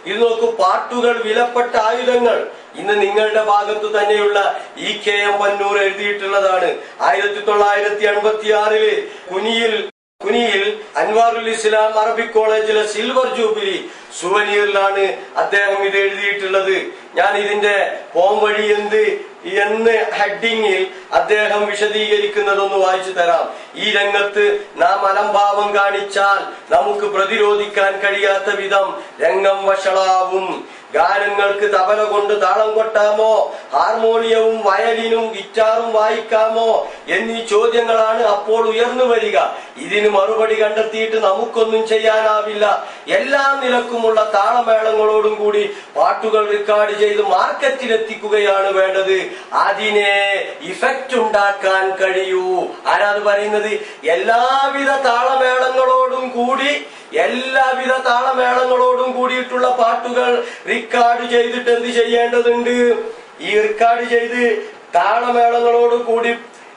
ഇത് നോക്കൂ പാട്ടുകൾ വിലപ്പെട്ട ആയുധങ്ങൾ ഇന്ന് നിങ്ങളുടെ ഭാഗത്തു തന്നെയുള്ള ഇ കെ എം പന്നൂർ എഴുതിയിട്ടുള്ളതാണ് ആയിരത്തി തൊള്ളായിരത്തി എൺപത്തി ആറില് കുനിയിൽ കുനിയിൽ അൻവാറുൽ ഇസ്ലാം അറബിക് കോളേജിലെ സിൽവർ ജൂബിലി സുവനീറിലാണ് അദ്ദേഹം ഇത് എഴുതിയിട്ടുള്ളത് ഞാൻ ഇതിന്റെ പോം വഴി എന്ത് എന്ന് ഹെഡിങ്ങിൽ അദ്ദേഹം വിശദീകരിക്കുന്നതൊന്ന് വായിച്ചു തരാം ഈ രംഗത്ത് നാം അലംഭാവം കാണിച്ചാൽ നമുക്ക് പ്രതിരോധിക്കാൻ കഴിയാത്ത വിധം രംഗം വഷളാവും ഗാനങ്ങൾക്ക് തബല കൊണ്ട് താളം കൊട്ടാമോ ഹാർമോണിയവും വയലിനും ഗിറ്റാറും വായിക്കാമോ എന്നീ ചോദ്യങ്ങളാണ് അപ്പോൾ ഉയർന്നു വരിക ഇതിന് മറുപടി കണ്ടെത്തിയിട്ട് നമുക്കൊന്നും ചെയ്യാനാവില്ല എല്ലാ നിലക്കുമുള്ള താളമേളങ്ങളോടും കൂടി പാട്ടുകൾ റെക്കോർഡ് ചെയ്ത് മാർക്കറ്റിലെത്തിക്കുകയാണ് വേണ്ടത് അതിനെ ഇഫക്റ്റ് ഉണ്ടാക്കാൻ കഴിയൂ ആരാത് പറയുന്നത് എല്ലാവിധ താളമേളങ്ങളോടും കൂടി എല്ലാവിധ താളമേളങ്ങളോടും കൂടിയിട്ടുള്ള പാട്ടുകൾ റെക്കോർഡ് ചെയ്തിട്ട് എന്ത് ചെയ്യേണ്ടതുണ്ട് ഈ റെക്കോർഡ് ചെയ്ത് താളമേളങ്ങളോട് കൂടി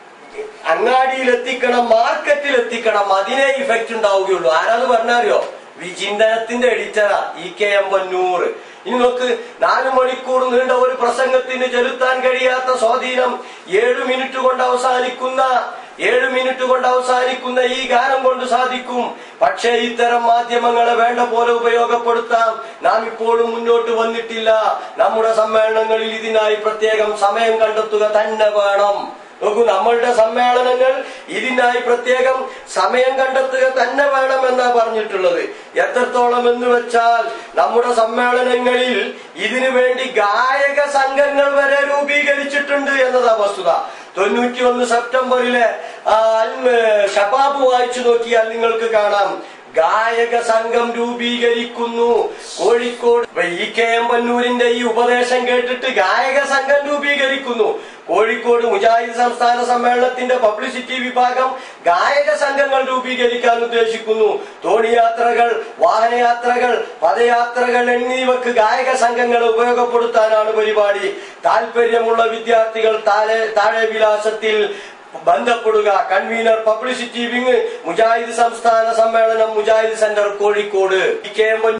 അങ്ങാടിയിൽ എത്തിക്കണം മാർക്കറ്റിൽ എത്തിക്കണം അതിനെ ഇഫക്റ്റ് ഉണ്ടാവുകയുള്ളൂ ആരാന്ന് പറഞ്ഞാറിയോ വിചിന്തനത്തിന്റെ എഡിറ്ററാ ഇ കെ എം പന്നൂർ ഇനി നോക്ക് നാലു മണിക്കൂർ നീണ്ട ഒരു പ്രസംഗത്തിന് ചെലുത്താൻ കഴിയാത്ത സ്വാധീനം ഏഴു മിനിറ്റ് കൊണ്ട് അവസാനിക്കുന്ന ഏഴു മിനിറ്റ് കൊണ്ട് അവസാനിക്കുന്ന ഈ ഗാനം കൊണ്ട് സാധിക്കും പക്ഷേ ഇത്തരം മാധ്യമങ്ങളെ വേണ്ട പോലെ ഉപയോഗപ്പെടുത്താം നാം ഇപ്പോഴും മുന്നോട്ട് വന്നിട്ടില്ല നമ്മുടെ സമ്മേളനങ്ങളിൽ ഇതിനായി പ്രത്യേകം സമയം കണ്ടെത്തുക തന്നെ വേണം നോക്കൂ നമ്മളുടെ സമ്മേളനങ്ങൾ ഇതിനായി പ്രത്യേകം സമയം കണ്ടെത്തുക തന്നെ വേണമെന്നാ പറഞ്ഞിട്ടുള്ളത് എത്രത്തോളം എന്ന് വെച്ചാൽ നമ്മുടെ സമ്മേളനങ്ങളിൽ ഇതിനു വേണ്ടി ഗായക സംഘങ്ങൾ വരെ രൂപീകരിച്ചിട്ടുണ്ട് എന്നതാ വസ്തുത തൊണ്ണൂറ്റി ഒന്ന് സെപ്റ്റംബറിലെ ആ, അൽമ- ഷബാബ് വായിച്ചു നോക്കിയാൽ നിങ്ങൾക്ക് കാണാം ഗായക സംഘം രൂപീകരിക്കുന്നു കോഴിക്കോട് ഇപ്പൊ ഇ കെ എം പന്നൂരിന്റെ ഈ ഉപദേശം കേട്ടിട്ട് ഗായക സംഘം രൂപീകരിക്കുന്നു കോഴിക്കോട് മുജാഹിദ് സംസ്ഥാന സമ്മേളനത്തിന്റെ പബ്ലിസിറ്റി വിഭാഗം ഗായക സംഘങ്ങൾ രൂപീകരിക്കാൻ ഉദ്ദേശിക്കുന്നു തോണിയാത്രകൾ വാഹനയാത്രകൾ പദയാത്രകൾ എന്നിവക്ക് ഗായക സംഘങ്ങളെ ഉപയോഗപ്പെടുത്താനാണ് പരിപാടി താല്പര്യമുള്ള വിദ്യാർത്ഥികൾ താഴെ താഴെ വിലാസത്തിൽ ബന്ധപ്പെടുക കൺവീനർ പബ്ലിസിറ്റി വിങ് മുജാഹിദ് സംസ്ഥാന സമ്മേളനം Mujahid centre Kozhikode E K M